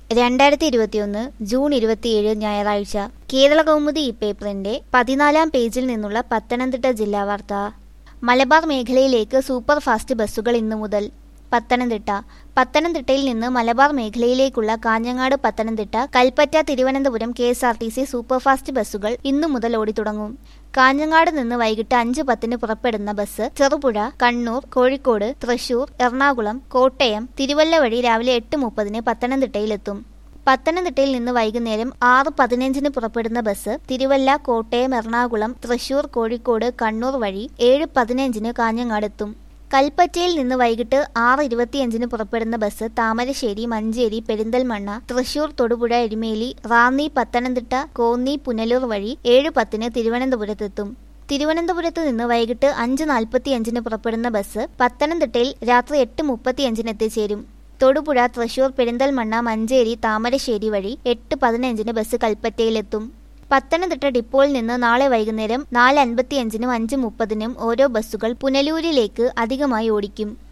രണ്ടായിരത്തി ഇരുപത്തിയൊന്ന് ജൂൺ ഇരുപത്തിയേഴ് ഞായറാഴ്ച കേരള കൗമുദി ഈ പേപ്പറിന്റെ പതിനാലാം പേജിൽ നിന്നുള്ള പത്തനംതിട്ട ജില്ലാ വാർത്ത മലബാർ മേഖലയിലേക്ക് സൂപ്പർ ഫാസ്റ്റ് ബസ്സുകൾ ഇന്നു മുതൽ പത്തനംതിട്ട പത്തനംതിട്ടയിൽ നിന്ന് മലബാർ മേഖലയിലേക്കുള്ള Kanhangad Pathanamthitta Kalpetta Thiruvananthapuram K S R T C superfast ബസ്സുകൾ ഇന്നു മുതൽ ഓടിത്തുടങ്ങും കാഞ്ഞങ്ങാട് നിന്ന് വൈകിട്ട് അഞ്ച് പത്തിന് പുറപ്പെടുന്ന ബസ് ചെറുപുഴ കണ്ണൂർ കോഴിക്കോട് തൃശൂർ എറണാകുളം കോട്ടയം തിരുവല്ല വഴി രാവിലെ എട്ട് മുപ്പതിന് പത്തനംതിട്ടയിലെത്തും പത്തനംതിട്ടയിൽ നിന്ന് വൈകുന്നേരം ആറ് പതിനഞ്ചിന് പുറപ്പെടുന്ന ബസ് തിരുവല്ല കോട്ടയം എറണാകുളം തൃശൂർ കോഴിക്കോട് കണ്ണൂർ വഴി ഏഴ് പതിനഞ്ചിന് കാഞ്ഞങ്ങാടെത്തും കൽപ്പറ്റയിൽ നിന്ന് വൈകിട്ട് ആറ് ഇരുപത്തിയഞ്ചിന് പുറപ്പെടുന്ന ബസ് താമരശ്ശേരി മഞ്ചേരി പെരിന്തൽമണ്ണ തൃശൂർ തൊടുപുഴ എരുമേലി റാന്നി പത്തനംതിട്ട കോന്നി പുനലൂർ വഴി ഏഴ് പത്തിന് തിരുവനന്തപുരത്തെത്തും തിരുവനന്തപുരത്ത് നിന്ന് വൈകിട്ട് അഞ്ച് നാൽപ്പത്തിയഞ്ചിന് പുറപ്പെടുന്ന ബസ് പത്തനംതിട്ടയിൽ രാത്രി എട്ട് മുപ്പത്തിയഞ്ചിന് എത്തിച്ചേരും തൊടുപുഴ തൃശൂർ പെരിന്തൽമണ്ണ മഞ്ചേരി താമരശ്ശേരി വഴി എട്ട് പതിനഞ്ചിന് ബസ് കൽപ്പറ്റയിലെത്തും പത്തനംതിട്ട ഡിപ്പോയിൽ നിന്ന് നാളെ വൈകുന്നേരം നാല് അൻപത്തിയഞ്ചിനും അഞ്ച് മുപ്പതിനും ഓരോ ബസ്സുകൾ പുനലൂരിലേക്ക് അധികമായി ഓടിക്കും